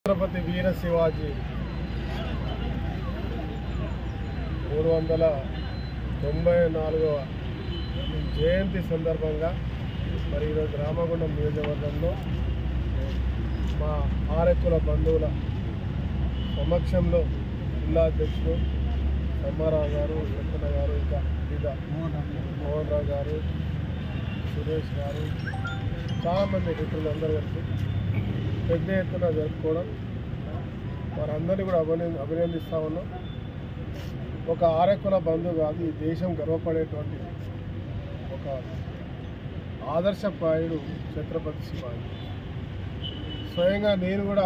ఛత్రపతి వీర శివాజీ మూడు వందల తొంభై నాలుగవ జయంతి సందర్భంగా మరి ఈరోజు రామగుండం నియోజకవర్గంలో మా ఆరెక్కుల బంధువుల సమక్షంలో జిల్లా అధ్యక్షుడు సమ్మారావు గారు వెంకన్న గారు ఇంకా వివిధ మోహన్ రావు గారు సురేష్ గారు చాలామంది మిత్రులు అందరూ కలిసి పెద్ద ఎత్తున జరుపుకోవడం వారందరినీ కూడా అభిన అభినందిస్తా ఉన్నాం ఒక ఆరెక్కుల బంధువు కాదు ఈ దేశం గర్వపడేటువంటి ఒక ఆదర్శప్రాయుడు ఛత్రపతి శివాజీ స్వయంగా నేను కూడా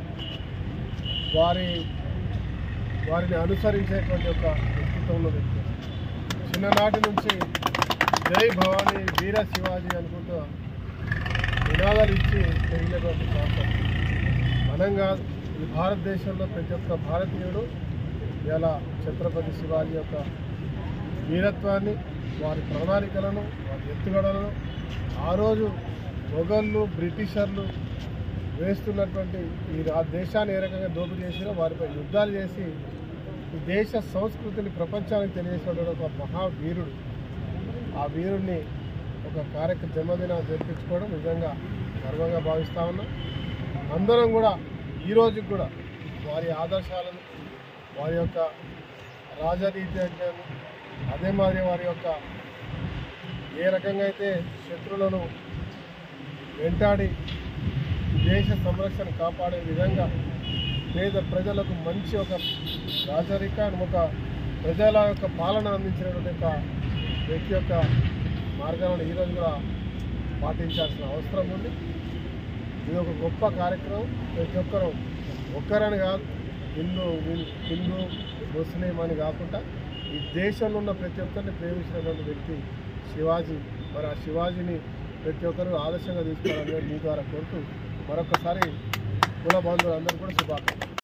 వారి వారిని అనుసరించేటువంటి ఒక వ్యక్తిత్వంలో వ్యక్తి చిన్ననాటి నుంచి జై భవానీ వీర శివాజీ అనుకుంటూ నినాదాలు ఇచ్చి పెరిగినటువంటి ప్రాంతం మనం కాదు ఈ భారతదేశంలో ప్రతి ఒక్క భారతీయుడు ఇలా ఛత్రపతి శివాజీ యొక్క వీరత్వాన్ని వారి ప్రణాళికలను వారి ఎత్తుగడలను ఆ రోజు మొఘళ్ళు బ్రిటిషర్లు వేస్తున్నటువంటి ఈ రా దేశాన్ని ఏ రకంగా దోపిడీ చేసినా వారిపై యుద్ధాలు చేసి ఈ దేశ సంస్కృతిని ప్రపంచానికి తెలియజేసినటువంటి ఒక మహావీరుడు ఆ వీరుణ్ణి ఒక కార్యక్రమ జన్మదినం జరిపించుకోవడం నిజంగా గర్వంగా భావిస్తా ఉన్నాం అందరం కూడా ఈ రోజుకి కూడా వారి ఆదర్శాలను వారి యొక్క రాజనీతిజ్ఞాన్ని అదే మాదిరి వారి యొక్క ఏ రకంగా అయితే శత్రువులను వెంటాడి దేశ సంరక్షణ కాపాడే విధంగా పేద ప్రజలకు మంచి ఒక రాజరికాన్ని ఒక ప్రజల యొక్క పాలన అందించినటువంటి ఒక వ్యక్తి యొక్క మార్గాలను ఈరోజు కూడా పాటించాల్సిన అవసరం ఉంది ఇది ఒక గొప్ప కార్యక్రమం ప్రతి ఒక్కరు ఒక్కరని కాదు హిందూ హిందూ ముస్లిం అని కాకుండా ఈ దేశంలో ఉన్న ప్రతి ఒక్కరిని ప్రేమించినటువంటి వ్యక్తి శివాజీ మరి ఆ శివాజీని ప్రతి ఒక్కరు ఆదర్శంగా తీసుకోవాలని మీ ద్వారా కోరుతూ మరొకసారి కుల బంధువులందరూ కూడా శుభాకాంక్షలు